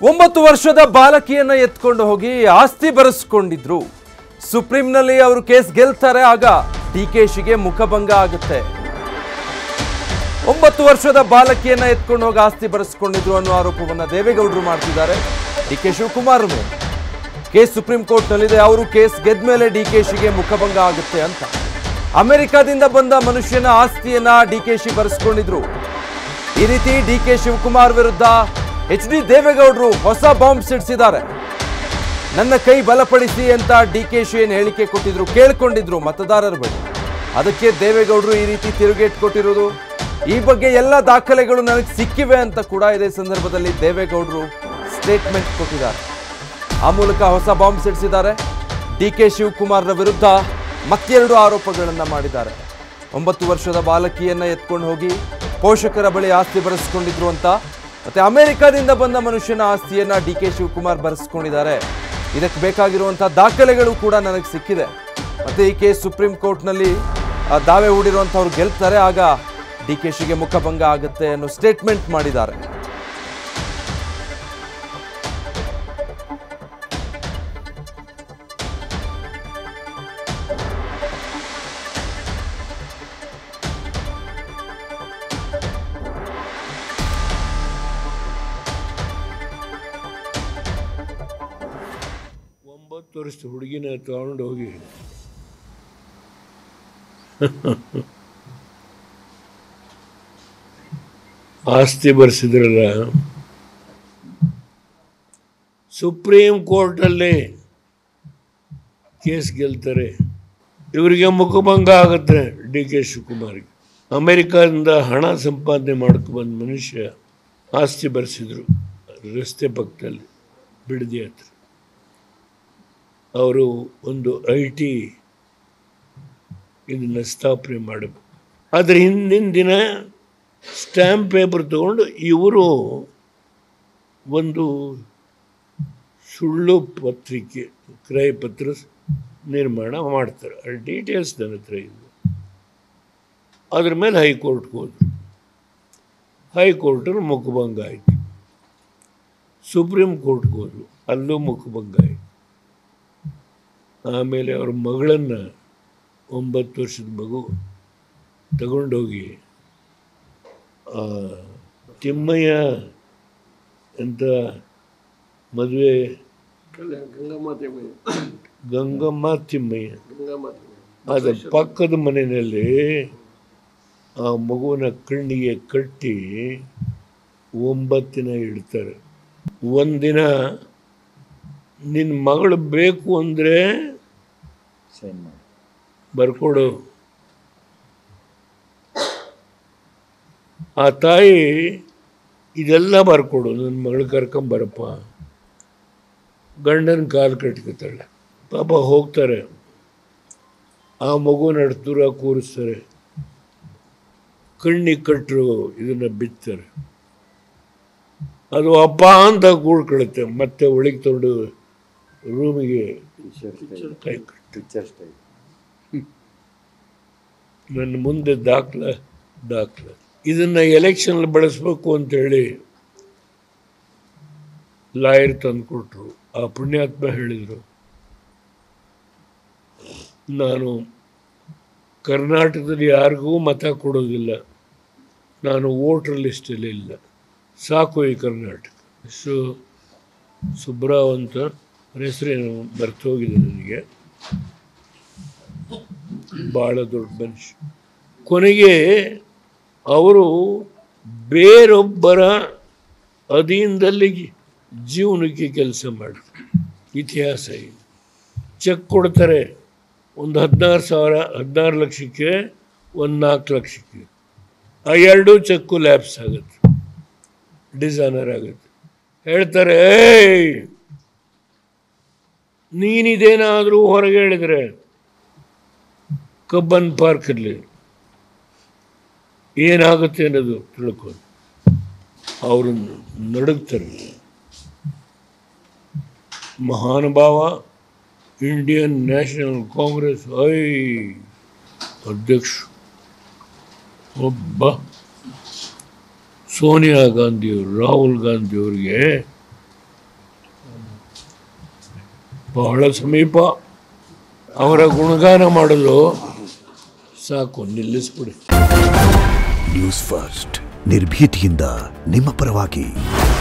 ಒಂಬತ್ತು ವರ್ಷದ ಬಾಲಕಿಯನ್ನ ಎತ್ಕೊಂಡು ಹೋಗಿ ಆಸ್ತಿ ಬರೆಸ್ಕೊಂಡಿದ್ರು ಸುಪ್ರೀಂನಲ್ಲಿ ಅವರು ಕೇಸ್ ಗೆಲ್ತಾರೆ ಆಗ ಡಿಕೆಶಿಗೆ ಮುಖಭಂಗ ಆಗುತ್ತೆ ಒಂಬತ್ತು ವರ್ಷದ ಬಾಲಕಿಯನ್ನ ಎತ್ಕೊಂಡು ಹೋಗಿ ಆಸ್ತಿ ಬರೆಸ್ಕೊಂಡಿದ್ರು ಅನ್ನೋ ಆರೋಪವನ್ನ ದೇವೇಗೌಡರು ಮಾಡ್ತಿದ್ದಾರೆ ಡಿ ಕೆ ಶಿವಕುಮಾರ್ ಮೇಲೆ ಕೇಸ್ ಸುಪ್ರೀಂ ಕೋರ್ಟ್ನಲ್ಲಿದೆ ಅವರು ಕೇಸ್ ಗೆದ್ದ ಮೇಲೆ ಡಿಕೆಶಿಗೆ ಮುಖಭಂಗ ಆಗುತ್ತೆ ಅಂತ ಅಮೆರಿಕಾದಿಂದ ಬಂದ ಮನುಷ್ಯನ ಆಸ್ತಿಯನ್ನ ಡಿಕೆಶಿ ಬರೆಸ್ಕೊಂಡಿದ್ರು ಈ ರೀತಿ ಡಿ ಕೆ ಶಿವಕುಮಾರ್ ವಿರುದ್ಧ ಎಚ್ ಡಿ ದೇವೇಗೌಡರು ಹೊಸ ಬಾಂಬ್ ಸಿಡಿಸಿದ್ದಾರೆ ನನ್ನ ಕೈ ಬಲಪಡಿಸಿ ಅಂತ ಡಿ ಕೆ ಶಿ ಏನು ಹೇಳಿಕೆ ಕೊಟ್ಟಿದ್ರು ಕೇಳ್ಕೊಂಡಿದ್ರು ಮತದಾರರ ಬಳಿ ಅದಕ್ಕೆ ದೇವೇಗೌಡರು ಈ ರೀತಿ ತಿರುಗೇಟ್ ಕೊಟ್ಟಿರೋದು ಈ ಬಗ್ಗೆ ಎಲ್ಲ ದಾಖಲೆಗಳು ನನಗೆ ಸಿಕ್ಕಿವೆ ಅಂತ ಕೂಡ ಇದೇ ಸಂದರ್ಭದಲ್ಲಿ ದೇವೇಗೌಡರು ಸ್ಟೇಟ್ಮೆಂಟ್ ಕೊಟ್ಟಿದ್ದಾರೆ ಆ ಮೂಲಕ ಹೊಸ ಬಾಂಬ್ ಸಿಡಿಸಿದ್ದಾರೆ ಡಿ ಕೆ ಶಿವಕುಮಾರ್ರ ವಿರುದ್ಧ ಮತ್ತೆರಡು ಆರೋಪಗಳನ್ನು ಮಾಡಿದ್ದಾರೆ ಒಂಬತ್ತು ವರ್ಷದ ಬಾಲಕಿಯನ್ನ ಎತ್ಕೊಂಡು ಹೋಗಿ ಪೋಷಕರ ಬಳಿ ಆಸ್ತಿ ಬರೆಸ್ಕೊಂಡಿದ್ರು ಅಂತ ಮತ್ತೆ ಅಮೆರಿಕದಿಂದ ಬಂದ ಮನುಷ್ಯನ ಆಸ್ತಿಯನ್ನ ಡಿ ಕೆ ಶಿವಕುಮಾರ್ ಬರೆಸ್ಕೊಂಡಿದ್ದಾರೆ ಇದಕ್ಕೆ ಬೇಕಾಗಿರುವಂತಹ ದಾಖಲೆಗಳು ಕೂಡ ನನಗೆ ಸಿಕ್ಕಿದೆ ಮತ್ತೆ ಈ ಕೇಸ್ ಸುಪ್ರೀಂ ಕೋರ್ಟ್ನಲ್ಲಿ ಆ, ದಾವೆ ಹೂಡಿರುವಂಥವ್ರು ಗೆಲ್ತಾರೆ ಆಗ ಡಿ ಕೆ ಶಿಗೆ ಮುಖಭಂಗ ಆಗುತ್ತೆ ಅನ್ನೋ ಸ್ಟೇಟ್ಮೆಂಟ್ ಮಾಡಿದ್ದಾರೆ ಒಂಬತ್ತು ವರ್ಷದ ಹುಡುಗಿನ ತಗೊಂಡು ಹೋಗಿ ಆಸ್ತಿ ಬರ್ಸಿದ್ರಲ್ಲ ಸುಪ್ರೀಂ ಕೋರ್ಟಲ್ಲಿ ಕೇಸ್ ಗೆಲ್ತಾರೆ ಇವರಿಗೆ ಮುಖಭಂಗ ಆಗುತ್ತೆ ಡಿ ಕೆ ಶಿವಕುಮಾರ್ಗೆ ಅಮೆರಿಕದಿಂದ ಹಣ ಸಂಪಾದನೆ ಮಾಡ್ಕೊಬಂದ ಮನುಷ್ಯ ಆಸ್ತಿ ಬರೆಸಿದ್ರು ರಸ್ತೆ ಪಕ್ಕದಲ್ಲಿ ಬಿಡದಿ ಹತ್ರ ಅವರು ಒಂದು ಐ ಟಿ ಇದನ್ನು ಸ್ಥಾಪನೆ ಮಾಡಬೇಕು ಆದರೆ ಹಿಂದಿನ ದಿನ ಸ್ಟ್ಯಾಂಪ್ ಪೇಪರ್ ತಗೊಂಡು ಇವರು ಒಂದು ಸುಳ್ಳು ಪತ್ರಿಕೆ ಕ್ರಯ ಪತ್ರ ನಿರ್ಮಾಣ ಮಾಡ್ತಾರೆ ಆ ಡೀಟೇಲ್ಸ್ ನನ್ನ ಹತ್ರ ಇದೆ ಅದ್ರ ಮೇಲೆ ಹೈಕೋರ್ಟ್ಗೆ ಹೋದ್ರು ಹೈಕೋರ್ಟಲ್ಲಿ ಮುಖಭಂಗ ಆಯಿತು ಸುಪ್ರೀಂ ಕೋರ್ಟ್ಗೆ ಹೋದ್ರು ಅಲ್ಲೂ ಮುಖಭಂಗ ಆಯಿತು ಆಮೇಲೆ ಅವ್ರ ಮಗಳನ್ನು ಒಂಬತ್ತು ವರ್ಷದ ಮಗು ತಗೊಂಡೋಗಿ ಆ, ತಿಮ್ಮಯ್ಯ ಅಂತ ಮದುವೆ ಗಂಗಮ್ಮ ತಿಮ್ಮಯ್ಯ ಅದ ಪಕ್ಕದ ಮನೆಯಲ್ಲಿ ಆ ಮಗುವಿನ ಕಣ್ಣಿಗೆ ಕಟ್ಟಿ ಒಂಬತ್ತಿನ ಇಡ್ತಾರೆ ಒಂದಿನ ನಿನ್ನ ಮಗಳು ಬೇಕು ಅಂದರೆ ಬರ್ಕೊಡು ಆ ತಾಯಿ ಇದೆಲ್ಲ ಬರ್ಕೊಡು ನನ್ನ ಮಗಳು ಕರ್ಕೊಂಬರಪ್ಪ ಗಂಡನ ಕಾಲು ಕಟ್ಕೊತಾಳೆ ಪಾಪ ಹೋಗ್ತಾರೆ ಆ ಮಗುನ ದೂರ ಕೂರಿಸ್ತಾರೆ ಕಣ್ಣಿಗೆ ಕಟ್ಟರು ಇದನ್ನು ಬಿತ್ತಾರೆ ಅದು ಅಪ್ಪ ಅಂತ ಕೂಡ್ಕೊಳುತ್ತೆ ಮತ್ತೆ ಒಳಗೆ ತೊಗೊಂಡು ರೂಮಿಗೆ ಕೈ ಕಟ್ಟು ನನ್ನ ಮುಂದೆ ದಾಖಲ ದಾಖಲೆ ಇದನ್ನು ಎಲೆಕ್ಷನ್ ಬಳಸಬೇಕು ಅಂತೇಳಿ ಲಾಯರ್ ತಂದುಕೊಟ್ರು ಆ ಪುಣ್ಯಾತ್ಮ ಹೇಳಿದರು ನಾನು ಕರ್ನಾಟಕದಲ್ಲಿ ಯಾರಿಗೂ ಮತ ಕೊಡೋದಿಲ್ಲ ನಾನು ವೋಟರ್ ಲಿಸ್ಟಲ್ಲಿ ಇಲ್ಲ ಸಾಕು ಈ ಕರ್ನಾಟಕ ಸೊ ಸುಬ್ರಾವ್ ಅಂತ ಅವ್ರ ಹೆಸರೇನು ಬರ್ತೋಗಿದೆ ನನಗೆ ಭಾಳ ದೊಡ್ಡ ಮನುಷ್ಯ ಕೊನೆಗೆ ಅವರು ಬೇರೊಬ್ಬರ ಅಧೀನದಲ್ಲಿ ಜೀವನಕ್ಕೆ ಕೆಲಸ ಮಾಡ್ತಾರೆ ಇತಿಹಾಸ ಇದೆ ಚೆಕ್ ಕೊಡ್ತಾರೆ ಒಂದು ಹದಿನಾರು ಸಾವಿರ ಹದಿನಾರು ಲಕ್ಷಕ್ಕೆ ಒಂದು ನಾಲ್ಕು ಲಕ್ಷಕ್ಕೆ ಆ ಎರಡೂ ಚೆಕ್ಕು ಲ್ಯಾಪ್ಸ್ ಆಗುತ್ತೆ ಡಿಸೈನರ್ ಆಗುತ್ತೆ ಹೇಳ್ತಾರೆ ಏಯ್ ನೀನಿದೇನಾದರೂ ಹೊರಗೆ ಹೇಳಿದ್ರೆ ಕಬ್ಬನ್ ಪಾರ್ಕಲ್ಲಿ ಏನಾಗುತ್ತೆ ಅನ್ನೋದು ತಿಳ್ಕೊಂಡು ಅವರು ನಡುಗ್ತಾರೆ ಮಹಾನುಭಾವ ಇಂಡಿಯನ್ ನ್ಯಾಷನಲ್ ಕಾಂಗ್ರೆಸ್ ಐ ಅಧ್ಯಕ್ಷ ಒಬ್ಬ ಸೋನಿಯಾ ಗಾಂಧಿಯವರು ರಾಹುಲ್ ಗಾಂಧಿಯವರಿಗೆ ಬಹಳ ಸಮೀಪ ಅವರ ಗುಣಗಾನ ಮಾಡಲು ಸಾಕು ನಿಲ್ಲಿಸ್ಬಿಡಿ ನ್ಯೂಸ್ ಫಸ್ಟ್ ನಿರ್ಭೀತಿಯಿಂದ ನಿಮ್ಮ ಪರವಾಗಿ